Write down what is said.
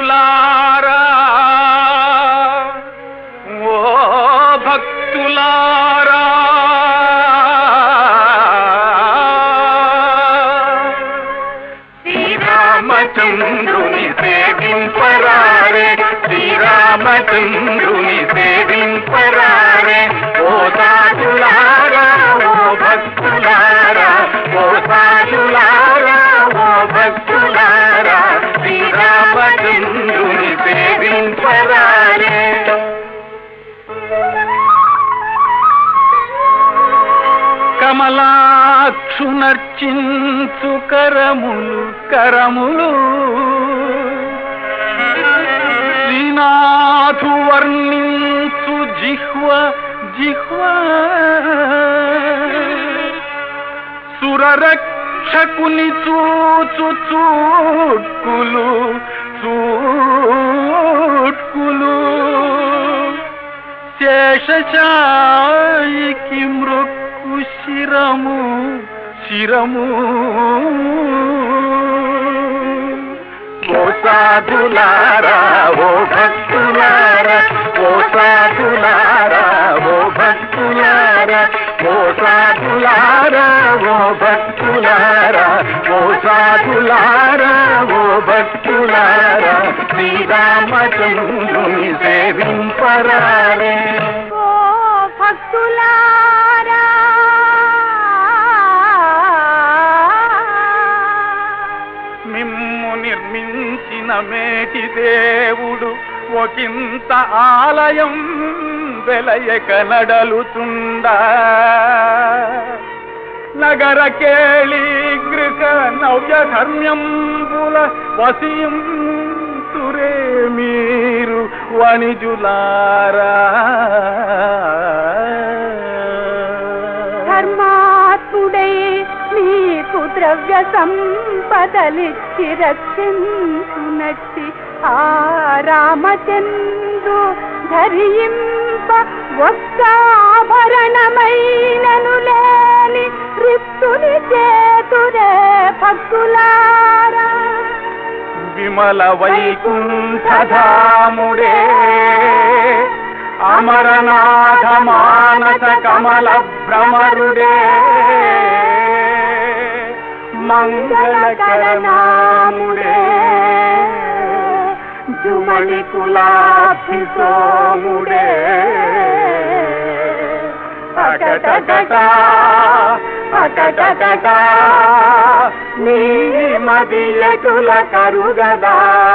భక్తులారా ఓ భక్తులారా శ్రీరామచంద్రుని సేవింపరారే శ్రీరామచంద్రుని సేవింపరారే ఓ సాధులారా ఓ భక్తులారా ఓ సాధులారా ఓ భక్తులారా శ్రీరామచంద్రుని సేవింపరారే కమలాక్షునర్చించు కరములు కరములు శ్రీనాథు వర్ణించు జిహ్వ జిహ్వ సురరక్షకుని చూచు చూట్కులు చూట్కులు శేషశాయికి మృక్కు శిరము శిరము ఓ సాధులారా ఓ భక్తులారా ఓ సాధులారా ఓ భక్తులారా ఓ సాధులారా ఓ భక్తులారా ఓ సాధులారా ఓ భక్తులారా శ్రీరామచంద్రుని సేవింపరారే ఓ భక్తులారా మిమ్ము నిర్మించిన మేటి దేవుడు ఒకంత ఆలయం వెలయక నడలుతుండా నగర కేళి గృహ నవ్య ధర్మ్యంబుల వసియం తురే మీరు వణిజులారా ధర్మాత్ముడై నీకు ద్రవ్య సంపదలిచ్చి రక్షించునట్టి ఆ రామచంద్రు ధరింప ఒక్క ఆభరణమైనను లేని రిక్తుని చేతురే భక్తులారా విమల వైకుంఠధాముడే అమరనాథ మానస కమల భ్రమరుడే మంగళకరనాముడే జుమణి కులాభిసోముడే అకటకట అకటకట నీ మదియటుల కరుగదా